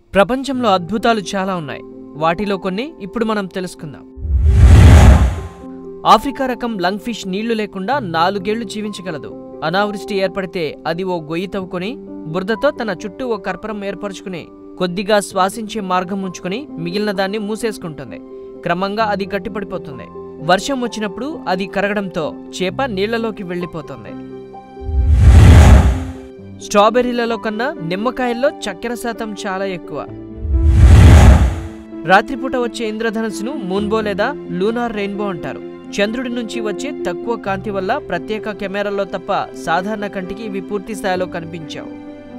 ప్రపంచంలో అద్భుతాలు చాలా ఉన్నాయి వాటిలో కొన్ని ఇప్పుడు మనం తెలుసుకుందాం ఆఫ్రికా రకం లంగ్ ఫిష్ నీళ్లు లేకుండా నాలుగేళ్లు జీవించగలదు అనావృష్టి ఏర్పడితే అది ఓ గొయ్యి తవ్వుకొని బురదతో తన చుట్టూ ఓ కర్పరం ఏర్పరచుకుని కొద్దిగా శ్వాసించే మార్గం ఉంచుకుని మిగిలిన దాన్ని మూసేసుకుంటుంది క్రమంగా అది గట్టిపడిపోతుంది వర్షం వచ్చినప్పుడు అది కరగడంతో చేప నీళ్లలోకి వెళ్ళిపోతుంది స్ట్రాబెర్రీలలో కన్నా నిమ్మకాయల్లో చక్కెర శాతం చాలా ఎక్కువ రాత్రిపూట వచ్చే ఇంద్రధనుస్సును మూన్బో లేదా లూనార్ రెయిన్బో అంటారు చంద్రుడి నుంచి వచ్చే తక్కువ కాంతి వల్ల ప్రత్యేక కెమెరాల్లో తప్ప సాధారణ కంటికి ఇవి పూర్తి స్థాయిలో కనిపించావు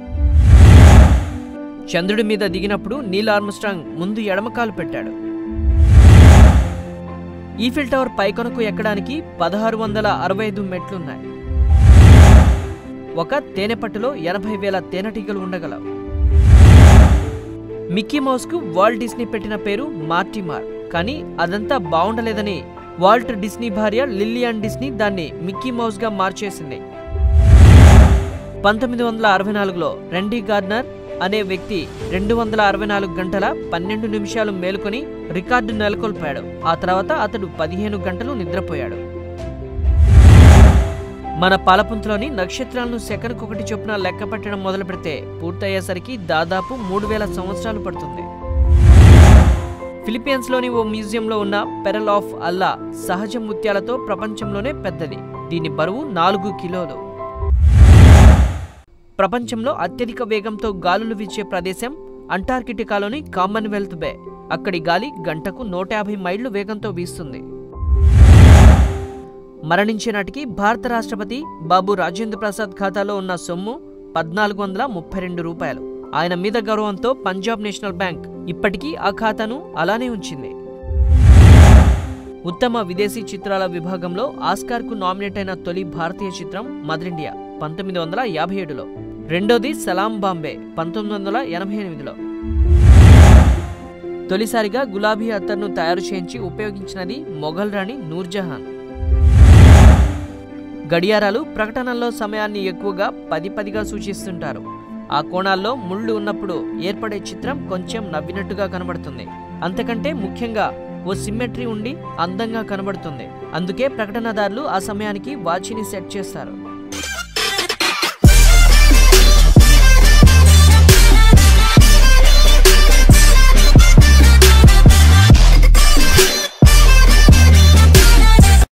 చంద్రుడి మీద దిగినప్పుడు నీల్ ఆర్మ్స్ట్రాంగ్ ముందు ఎడమకాలు పెట్టాడు ఈఫిల్ టవర్ పైకొనకు ఎక్కడానికి పదహారు వందల అరవై ఐదు మెట్లున్నాయి ఒక తేనెపట్టులో ఎనభై వేల తేనెటీగలు ఉండగలవు మిక్కీ మౌస్కు వాల్ట్ డిస్నీ పెట్టిన పేరు మార్టిమార్ కానీ అదంతా బాగుండలేదని వాల్ట్ డిస్నీ భార్య లిల్లియాన్ డిస్నీ దాన్ని మిక్కీ మౌస్గా మార్చేసింది పంతొమ్మిది వందల అరవై నాలుగులో రెండీ గార్నర్ అనే వ్యక్తి రెండు వందల అరవై నాలుగు గంటల పన్నెండు నిమిషాలు మేలుకొని రికార్డు నెలకొల్పాడు ఆ తర్వాత అతడు పదిహేను గంటలు నిద్రపోయాడు మన పాలపుంతలోని నక్షత్రాలను సెకనుకొకటి చొప్పున లెక్క పెట్టడం మొదలు పెడితే పూర్తయ్యేసరికి దాదాపు మూడు వేల సంవత్సరాలు పడుతుంది ఫిలిప్పీన్స్లోని ఓ మ్యూజియంలో ఉన్న పెరల్ ఆఫ్ అల్లా సహజ ముత్యాలతో ప్రపంచంలోనే పెద్దది దీని బరువు నాలుగు కిలోలు ప్రపంచంలో అత్యధిక వేగంతో గాలులు వీచే ప్రదేశం అంటార్కిటికాలోని కామన్వెల్త్ బే అక్కడి గాలి గంటకు నూట యాభై మైళ్లు వేగంతో వీస్తుంది మరణించే నాటికి భారత రాష్ట్రపతి బాబు రాజేంద్ర ప్రసాద్ ఖాతాలో ఉన్న సొమ్ము పద్నాలుగు వందల ముప్పై రెండు రూపాయలు ఆయన మీద గౌరవంతో పంజాబ్ నేషనల్ బ్యాంక్ ఇప్పటికీ ఆ ఖాతాను అలానే ఉంచింది ఉత్తమ విదేశీ చిత్రాల విభాగంలో ఆస్కార్కు నామినేట్ అయిన తొలి భారతీయ చిత్రం మదర్ ఇండియా పంతొమ్మిది వందల యాభై ఏడులో రెండోది సలాం బాంబే పంతొమ్మిది వందల ఎనభై ఎనిమిదిలో తొలిసారిగా గులాబీ అత్తర్ను తయారు చేయించి ఉపయోగించినది మొఘల్ రాణి నూర్జహాన్ గడియారాలు ప్రకటనల్లో సమయాన్ని ఎక్కువగా పది పదిగా సూచిస్తుంటారు ఆ కోణాల్లో ముళ్ళు ఉన్నప్పుడు ఏర్పడే చిత్రం కొంచెం నవ్వినట్టుగా కనబడుతుంది అంతకంటే ముఖ్యంగా ఓ సిమ్మెట్రీ ఉండి అందంగా కనబడుతుంది అందుకే ప్రకటనదారులు ఆ సమయానికి వాచిని సెట్ చేస్తారు